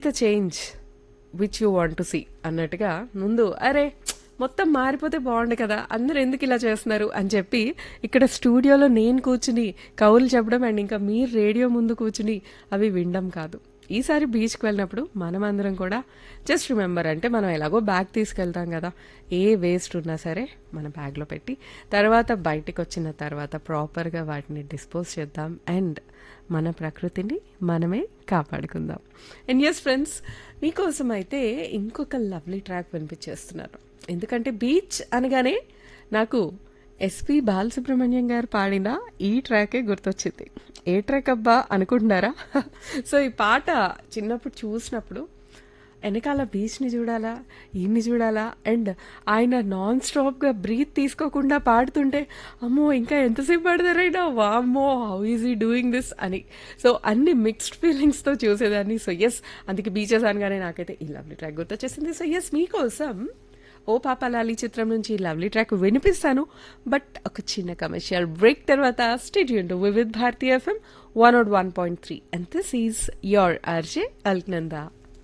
the change which you want to see అన్నట్టుగా ముందు అరే మొత్తం మారిపోతే బాగుండు కదా అందరూ ఎందుకు ఇలా చేస్తున్నారు అని చెప్పి ఇక్కడ స్టూడియోలో నేను కూర్చుని కవులు చెప్పడం అండ్ ఇంకా మీరు రేడియో ముందు కూర్చుని అవి వినడం కాదు ఈసారి బీచ్కి వెళ్ళినప్పుడు మనం అందరం కూడా జస్ట్ రిమెంబర్ అంటే మనం ఎలాగో బ్యాగ్ తీసుకెళ్తాం కదా ఏ వేస్ట్ ఉన్నా సరే మన బ్యాగ్లో పెట్టి తర్వాత బయటికి వచ్చిన తర్వాత ప్రాపర్గా వాటిని డిస్పోజ్ చేద్దాం అండ్ మన ప్రకృతిని మనమే కాపాడుకుందాం అండ్ ఎస్ ఫ్రెండ్స్ మీకోసం అయితే ఇంకొక లవ్లీ ట్రాక్ వినిపించేస్తున్నారు ఎందుకంటే బీచ్ అనగానే నాకు ఎస్పి బాలసుబ్రహ్మణ్యం గారు పాడిన ఈ ట్రాకే గుర్తొచ్చింది ఏ ట్రాక్ అబ్బా అనుకుంటున్నారా సో ఈ పాట చిన్నప్పుడు చూసినప్పుడు వెనకాల బీచ్ని చూడాలా ఈయన్ని చూడాలా అండ్ ఆయన నాన్ స్టాప్గా బ్రీత్ తీసుకోకుండా పాడుతుంటే అమ్మో ఇంకా ఎంతసేపు పాడతారైనా వామ్మో how is he doing this అని సో అన్ని మిక్స్డ్ ఫీలింగ్స్తో చూసేదాన్ని సో ఎస్ అందుకే బీచెస్ అనగానే నాకైతే ఈ లవ్లీ ట్రాక్ గుర్తొచ్చేసింది సో ఎస్ మీకోసం ఓ పాపాలాలి చిత్రం నుంచి లవ్లీ ట్రాక్ వినిపిస్తాను బట్ ఒక చిన్న కమర్షియల్ బ్రేక్ తర్వాత stay tuned to Vividh Bharati FM one out one point three and this is your RJ Alaknanda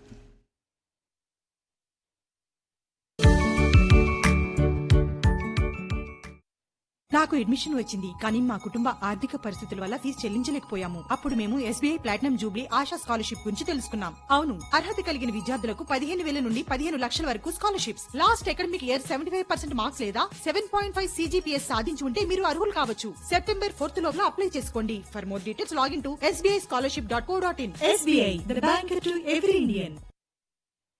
నాకు అడ్మిషన్ వచ్చింది కానీ మా కుటుంబ ఆర్థిక పరిస్థితుల వల్ల ఫీజు చెల్లించలేకపోయాము అప్పుడు మేము SBI platinum jubilee Asha scholarship గురించి తెలుసుకున్నాం అవును అర్హత కలిగిన విద్యార్థులకు పదిహేను వేల నుండి పదిహేను లక్షల వరకు scholarships last academic year seventy five percent marks లేదా సెవెన్ పాయింట్ ఫైవ్ సీజీపీఎస్ సాధించి ఉంటే మీరు అర్హులు కావచ్చు సెప్టెంబర్ ఫోర్త్ లోపల అప్లై చేసుకోండి for more details login to SBI scholarship dot co dot in SBI the bank to every Indian